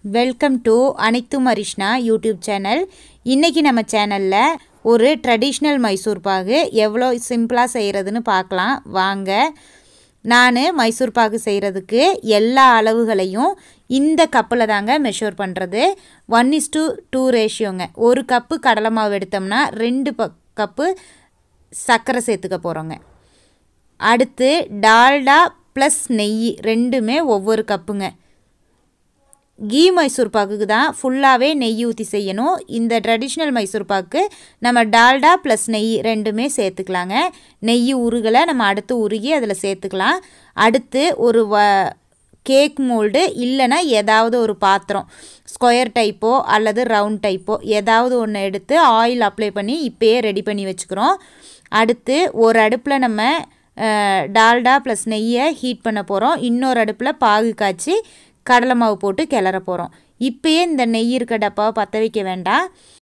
welcome to அனைத்தும் அரிஷ்ணா YouTube channel இன்றைக்கி நம்ம சேனலில் ஒரு ட்ரெடிஷ்னல் மைசூர் பாகு எவ்வளோ சிம்பிளாக செய்கிறதுன்னு பார்க்கலாம் வாங்க நான் மைசூர் பாகு செய்கிறதுக்கு எல்லா அளவுகளையும் இந்த கப்பில் தாங்க மெஷர் பண்ணுறது ஒன் இஸ் டூ டூ ரேஷியோங்க ஒரு கப்பு கடலை மாவு எடுத்தோம்னா ரெண்டு ப கப்பு சர்க்கரை சேர்த்துக்க போகிறோங்க அடுத்து டால்டா ப்ளஸ் நெய் ரெண்டுமே ஒவ்வொரு கப்புங்க கீ மைசூர் பாக்குக்கு தான் ஃபுல்லாகவே நெய் ஊற்றி செய்யணும் இந்த ட்ரெடிஷ்னல் மைசூர் பாக்கு நம்ம டால்டா ப்ளஸ் நெய் ரெண்டுமே சேர்த்துக்கலாங்க நெய் உருகலை நம்ம அடுத்து உருகி அதில் சேர்த்துக்கலாம் அடுத்து ஒரு வ கேக் மோல்டு இல்லைன்னா ஏதாவது ஒரு பாத்திரம் ஸ்கொயர் டைப்போ அல்லது ரவுண்ட் டைப்போ ஏதாவது ஒன்று எடுத்து ஆயில் அப்ளை பண்ணி இப்போயே ரெடி பண்ணி வச்சுக்கிறோம் அடுத்து ஒரு அடுப்பில் நம்ம டால்டா ப்ளஸ் நெய்யை ஹீட் பண்ண போகிறோம் இன்னொரு அடுப்பில் பாகு காய்ச்சி கடலை மாவு போட்டு கிளற போகிறோம் இப்போயே இந்த நெய் இருக்க டப்பாவை பற்ற வைக்க வேண்டாம்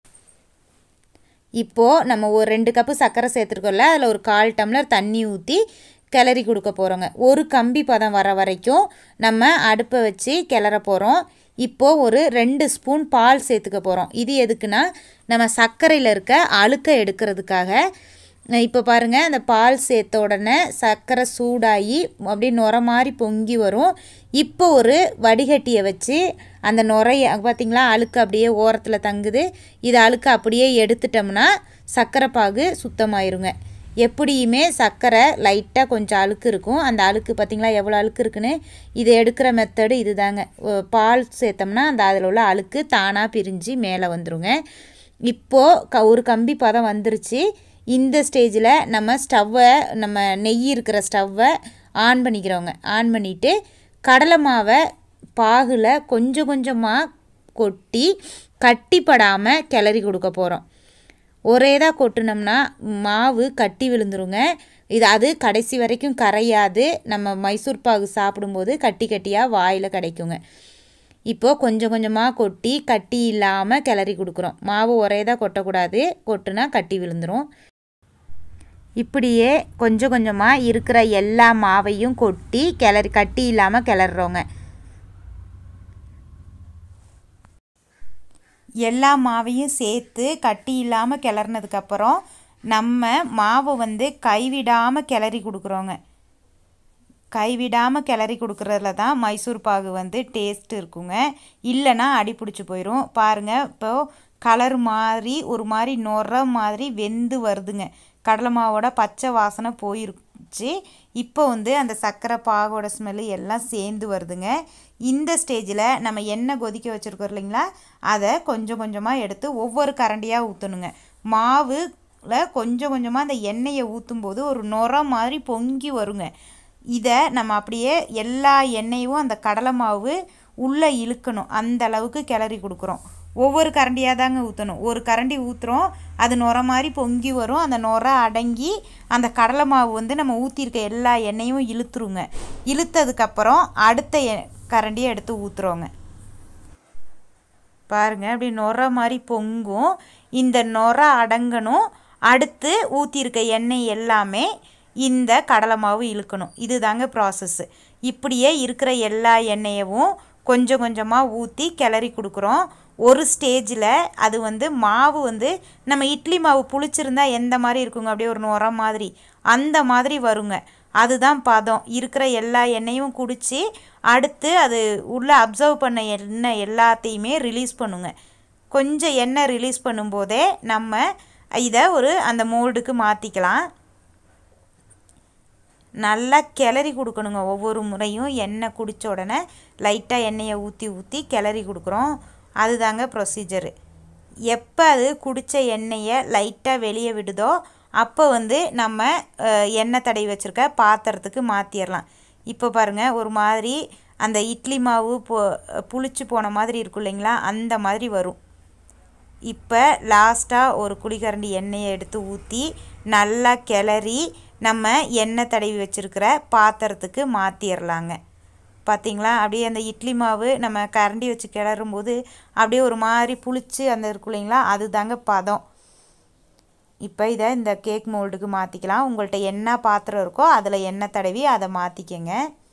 இப்போது நம்ம ஒரு ரெண்டு கப்பு சர்க்கரை சேர்த்துருக்கோம்ல அதில் ஒரு கால் டம்ளர் தண்ணி ஊற்றி கிளறி கொடுக்க போகிறோங்க ஒரு கம்பி பதம் வர வரைக்கும் நம்ம அடுப்பை வச்சு கிளற போகிறோம் இப்போது ஒரு ரெண்டு ஸ்பூன் பால் சேர்த்துக்க போகிறோம் இது எதுக்குன்னா நம்ம சர்க்கரையில் இருக்க அழுக்கை எடுக்கிறதுக்காக இப்போ பாருங்கள் அந்த பால் சேர்த்த உடனே சர்க்கரை சூடாகி அப்படியே நுர மாதிரி பொங்கி வரும் இப்போ ஒரு வடிகட்டியை வச்சு அந்த நுரைய பார்த்திங்களா அழுக்கு அப்படியே ஓரத்தில் தங்குது இது அழுக்கு அப்படியே எடுத்துட்டோம்னா சர்க்கரை பாகு சுத்தமாயிருங்க எப்படியுமே சர்க்கரை லைட்டாக கொஞ்சம் அழுக்கு இருக்கும் அந்த அழுக்கு பார்த்திங்களா எவ்வளோ அழுக்கு இருக்குன்னு இதை எடுக்கிற மெத்தடு இது தாங்க பால் சேர்த்தோம்னா அந்த அதில் உள்ள அழுக்கு தானாக பிரிஞ்சு மேலே வந்துருங்க இப்போது க ஒரு கம்பி பதம் வந்துருச்சு இந்த ஸ்டேஜில் நம்ம ஸ்டவ்வை நம்ம நெய் இருக்கிற ஸ்டவ்வை ஆன் பண்ணிக்கிறோங்க ஆன் பண்ணிவிட்டு கடலை மாவை பாகில் கொஞ்சம் கொஞ்சமாக கொட்டி கட்டிப்படாமல் கிளறி கொடுக்க போகிறோம் ஒரே தான் கொட்டினோம்னா மாவு கட்டி விழுந்துருங்க இது அது கடைசி வரைக்கும் கரையாது நம்ம மைசூர் பாகு சாப்பிடும்போது கட்டி கட்டியாக வாயில் கிடைக்குங்க இப்போது கொஞ்சம் கொஞ்சமாக கொட்டி கட்டி இல்லாமல் கிளறி கொடுக்குறோம் மாவு ஒரே தான் கொட்டக்கூடாது கொட்டுனா கட்டி விழுந்துடும் இப்படியே கொஞ்சம் கொஞ்சமாக இருக்கிற எல்லா மாவையும் கொட்டி கிளறி கட்டி இல்லாமல் கிளறோங்க எல்லா மாவையும் சேர்த்து கட்டி இல்லாமல் கிளறினதுக்கப்புறம் நம்ம மாவை வந்து கைவிடாமல் கிளறி கொடுக்குறோங்க கைவிடாமல் கிளறி கொடுக்குறதுல தான் மைசூர் பாகு வந்து டேஸ்ட் இருக்குங்க இல்லைன்னா அடி பிடிச்சி போயிடும் பாருங்கள் இப்போது கலர் மாதிரி ஒரு மாதிரி நொற மாதிரி வெந்து வருதுங்க கடலை மாவோட பச்சை வாசனை போயிருச்சு இப்போ வந்து அந்த சர்க்கரை பாகோட ஸ்மெல்லு எல்லாம் சேர்ந்து வருதுங்க இந்த ஸ்டேஜில் நம்ம எண்ணெய் கொதிக்க வச்சுருக்கோம் இல்லைங்களா அதை கொஞ்சம் கொஞ்சமாக எடுத்து ஒவ்வொரு கரண்டியாக ஊற்றணுங்க மாவில் கொஞ்சம் கொஞ்சமாக அந்த எண்ணெயை ஊற்றும் போது ஒரு நுர மாதிரி பொங்கி வருங்க இதை நம்ம அப்படியே எல்லா எண்ணெயும் அந்த கடலை மாவு உள்ளே இழுக்கணும் அந்த அளவுக்கு கிளறி கொடுக்குறோம் ஒவ்வொரு கரண்டியாக தாங்க ஊற்றணும் ஒரு கரண்டி ஊற்றுறோம் அது நுர மாதிரி பொங்கி வரும் அந்த நுர அடங்கி அந்த கடலை மாவு வந்து நம்ம ஊற்றிருக்க எல்லா எண்ணெயும் இழுத்துருங்க இழுத்ததுக்கப்புறம் அடுத்த கரண்டியை எடுத்து ஊற்றுறோங்க பாருங்கள் அப்படி நுர மாதிரி பொங்கும் இந்த நுர அடங்கணும் அடுத்து ஊற்றிருக்க எண்ணெய் எல்லாமே இந்த கடலை மாவு இழுக்கணும் இது தாங்க ப்ராசஸ்ஸு இப்படியே இருக்கிற எல்லா எண்ணெயவும் கொஞ்சம் கொஞ்சமாக ஊற்றி கிளறி கொடுக்குறோம் ஒரு ஸ்டேஜில் அது வந்து மாவு வந்து நம்ம இட்லி மாவு புளிச்சிருந்தா எந்த மாதிரி இருக்குங்க அப்படியே ஒரு நுர மாதிரி அந்த மாதிரி வருங்க அதுதான் பதம் இருக்கிற எல்லா எண்ணெயும் குடித்து அடுத்து அது உள்ளே அப்சர்வ் பண்ண எண்ணெய் எல்லாத்தையுமே ரிலீஸ் பண்ணுங்க கொஞ்சம் எண்ணெய் ரிலீஸ் பண்ணும்போதே நம்ம இதை ஒரு அந்த மோல்டுக்கு மாற்றிக்கலாம் நல்லா கிளறி கொடுக்கணுங்க ஒவ்வொரு முறையும் எண்ணெய் குடித்த உடனே லைட்டாக எண்ணெயை ஊற்றி ஊற்றி கிளறி கொடுக்குறோம் அதுதாங்க ப்ரொசீஜரு எப்போ அது குடித்த எண்ணெயை லைட்டாக வெளியே விடுதோ அப்போ வந்து நம்ம எண்ணெய் தடவி வச்சுருக்க பாத்திரத்துக்கு மாற்றிடலாம் இப்போ பாருங்கள் ஒரு மாதிரி அந்த இட்லி மாவு போ புளிச்சு போன மாதிரி இருக்கும் இல்லைங்களா அந்த மாதிரி வரும் இப்போ லாஸ்ட்டாக ஒரு குழிக்கரண்டி எண்ணெயை எடுத்து ஊற்றி நல்லா கிளறி நம்ம எண்ணெய் தடவி வச்சுருக்கிற பாத்திரத்துக்கு மாற்றிடலாங்க பார்த்திங்களா அப்படியே அந்த இட்லி மாவு நம்ம கரண்டி வச்சு கிளறும் போது அப்படியே ஒரு மாதிரி புளிச்சு அந்த இருக்கும் இல்லைங்களா அது தாங்க பதம் இப்போ இதை இந்த கேக் மோல்டுக்கு மாற்றிக்கலாம் உங்கள்கிட்ட என்ன பாத்திரம் இருக்கோ அதில் எண்ணெய் தடவி அதை மாற்றிக்கங்க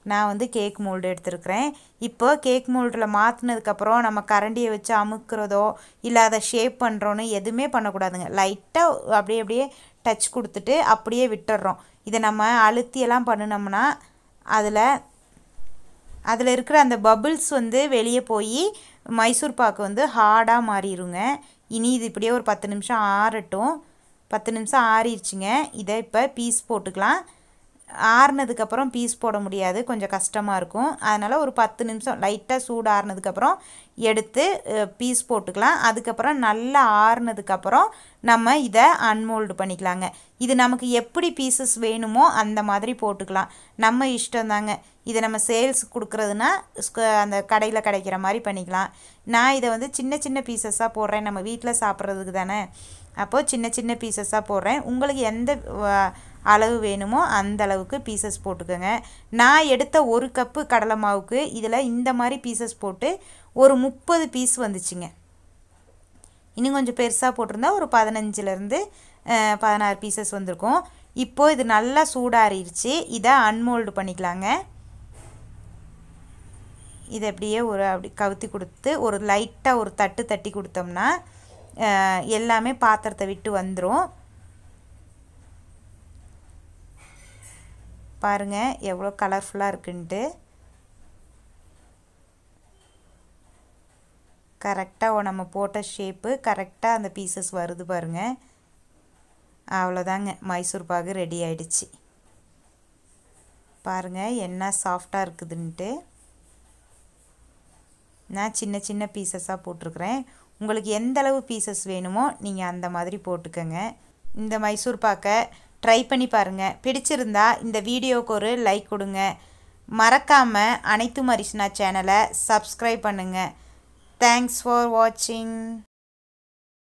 நான் வந்து கேக் மோல்டு எடுத்துருக்கிறேன் இப்போ கேக் மோல்டில் மாற்றினதுக்கப்புறம் நம்ம கரண்டியை வச்சு அமுக்கிறதோ இல்லை அதை ஷேப் பண்ணுறோன்னு எதுவுமே பண்ணக்கூடாதுங்க லைட்டாக அப்படியே அப்படியே டச் கொடுத்துட்டு அப்படியே விட்டுடுறோம் இதை நம்ம அழுத்தியெல்லாம் பண்ணினோம்னா அதில் அதில் இருக்கிற அந்த பபிள்ஸ் வந்து வெளியே போய் மைசூர் பாக்கு வந்து ஹார்டாக மாறிடுங்க இனி இது இப்படியே ஒரு பத்து நிமிஷம் ஆறட்டும் பத்து நிமிஷம் ஆறிடுச்சுங்க இதை இப்போ பீஸ் போட்டுக்கலாம் ஆறுனதுக்கப்புறம் பீஸ் போட முடியாது கொஞ்சம் கஷ்டமாக இருக்கும் அதனால் ஒரு பத்து நிமிஷம் லைட்டாக சூடு ஆறுனதுக்கப்புறம் எடுத்து பீஸ் போட்டுக்கலாம் அதுக்கப்புறம் நல்லா ஆறுனதுக்கப்புறம் நம்ம இதை அன்மோல்டு பண்ணிக்கலாங்க இது நமக்கு எப்படி பீசஸ் வேணுமோ அந்த மாதிரி போட்டுக்கலாம் நம்ம இஷ்டம் தாங்க இதை நம்ம சேல்ஸ் கொடுக்குறதுனா அந்த கடையில் கிடைக்கிற மாதிரி பண்ணிக்கலாம் நான் இதை வந்து சின்ன சின்ன பீசஸாக போடுறேன் நம்ம வீட்டில் சாப்பிட்றதுக்கு தானே அப்போது சின்ன சின்ன பீசஸாக போடுறேன் உங்களுக்கு எந்த அளவு வேணுமோ அந்த அளவுக்கு பீசஸ் போட்டுக்கோங்க நான் எடுத்த ஒரு கப்பு கடலை மாவுக்கு இதில் இந்த மாதிரி பீசஸ் போட்டு ஒரு முப்பது பீஸ் வந்துச்சுங்க இன்னும் கொஞ்சம் பெருசாக போட்டிருந்தா ஒரு பதினஞ்சுலேருந்து பதினாறு பீசஸ் வந்திருக்கும் இப்போது இது நல்லா சூடாறிடுச்சு இதை அன்மோல்டு பண்ணிக்கலாங்க இதை அப்படியே ஒரு அப்படி கவுத்தி கொடுத்து ஒரு லைட்டாக ஒரு தட்டு தட்டி கொடுத்தோம்னா எல்லாமே பாத்திரத்தை விட்டு வந்துடும் பாருங்கள் எவ்வளோ கலர்ஃபுல்லாக இருக்குன்ட்டு கரெக்டாக நம்ம போட்ட ஷேப்பு கரெக்டாக அந்த பீசஸ் வருது பாருங்கள் அவ்வளோதாங்க மைசூர் பாகு ரெடி ஆயிடுச்சு பாருங்கள் என்ன சாஃப்டாக இருக்குதுன்ட்டு நான் சின்ன சின்ன பீசஸாக போட்டிருக்கிறேன் உங்களுக்கு எந்த அளவு பீசஸ் வேணுமோ நீங்கள் அந்த மாதிரி போட்டுக்கோங்க இந்த மைசூர் பாக்கை ட்ரை பண்ணி பாருங்கள் பிடிச்சிருந்தா இந்த வீடியோவுக்கு ஒரு லைக் கொடுங்க மறக்காமல் அனைத்து மரிஷ்னா சேனலை சப்ஸ்கிரைப் பண்ணுங்கள் தேங்க்ஸ் ஃபார் வாட்சிங்